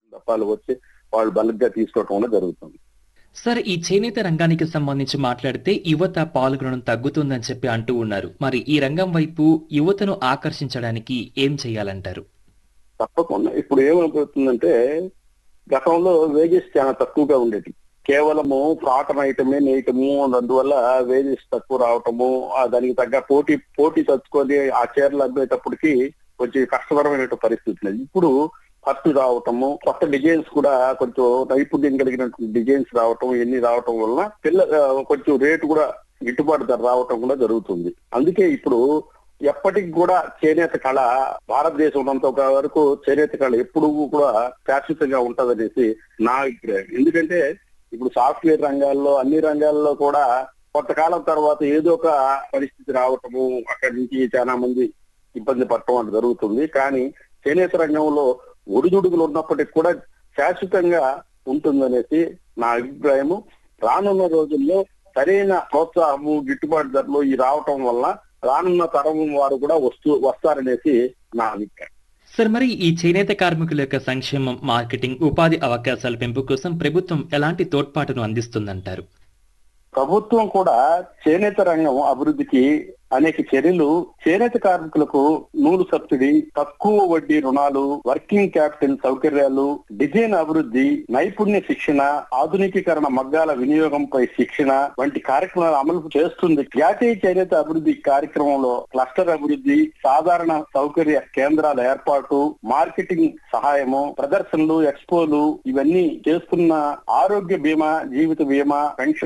దఫాలు వచ్చి వాళ్ళు బల్క్గా తీసుకోవటం కూడా జరుగుతుంది సార్ ఈ చేనేత రంగానికి సంబంధించి మాట్లాడితే యువత పాల్గొనడం తగ్గుతుందని చెప్పి అంటూ ఉన్నారు మరి ఈ రంగం వైపు యువతను ఆకర్షించడానికి ఏం చేయాలంటారు తప్పకుండా ఇప్పుడు ఏమైపోతుందంటే గతంలో వేజెస్ చాలా తక్కువగా ఉండేది కేవలము కాటన్ ఐటమే నేయటము అందువల్ల వేజెస్ తక్కువ రావటము ఆ దానికి తగ్గ పోటీ పోటీ తెచ్చుకొని ఆ చీరలు అమ్మేటప్పటికి కొంచెం కష్టతరమైన పరిస్థితి లేదు ఇప్పుడు ఖర్చు రావటము కొత్త డిజైన్స్ కూడా కొంచెం నైపుణ్యం కలిగినటువంటి డిజైన్స్ రావటం ఇవన్నీ రావటం వలన పిల్ల ఆ, కొంచెం రేటు కూడా గిట్టుబాటు ధర రావటం కూడా జరుగుతుంది అందుకే ఇప్పుడు ఎప్పటికి కూడా చేనేత కళ భారతదేశం ఉన్నంత వరకు చేనేత కళ ఎప్పుడు కూడా శాశ్వతంగా ఉంటదనేసి నా అభిప్రాయం ఎందుకంటే ఇప్పుడు సాఫ్ట్వేర్ రంగాల్లో అన్ని రంగాల్లో కూడా కొంతకాలం తర్వాత ఏదో ఒక పరిస్థితి రావటము అక్కడి నుంచి చాలా మంది ఇబ్బంది పడటం అని జరుగుతుంది కానీ చేనేత రంగంలో ఒడిదుడుకులు ఉన్నప్పటికీ కూడా శాశ్వతంగా ఉంటుందనేసి నా అభిప్రాయము రానున్న రోజుల్లో సరైన ప్రోత్సాహము గిట్టుబాటు ధరలు ఈ రావటం వల్ల రానున్న తరం వారు కూడా వస్తూ వస్తారనేసి నా అభిప్రాయం సార్ మరి ఈ చేనేత కార్మికుల యొక్క సంక్షేమం మార్కెటింగ్ ఉపాధి అవకాశాల పెంపు కోసం ప్రభుత్వం ఎలాంటి తోడ్పాటును అందిస్తుందంటారు ప్రభుత్వం కూడా చేనేత రంగం అభివృద్ధికి అనేక చర్యలు చేనేత కార్మికులకు నూలు సబ్సిడీ తక్కువ వడ్డీ రుణాలు వర్కింగ్ క్యాపిటల్ సౌకర్యాలు డిజైన్ అభివృద్ధి నైపుణ్య శిక్షణ ఆధునికీకరణ మగ్గాల వినియోగంపై శిక్షణ వంటి కార్యక్రమాలు అమలు చేస్తుంది జాతీయ చేనేత అభివృద్ధి కార్యక్రమంలో క్లస్టర్ అభివృద్ధి సాధారణ సౌకర్య కేంద్రాల ఏర్పాటు మార్కెటింగ్ సహాయము ప్రదర్శనలు ఎక్స్పోలు ఇవన్నీ చేస్తున్న ఆరోగ్య బీమా జీవిత బీమా పెన్షన్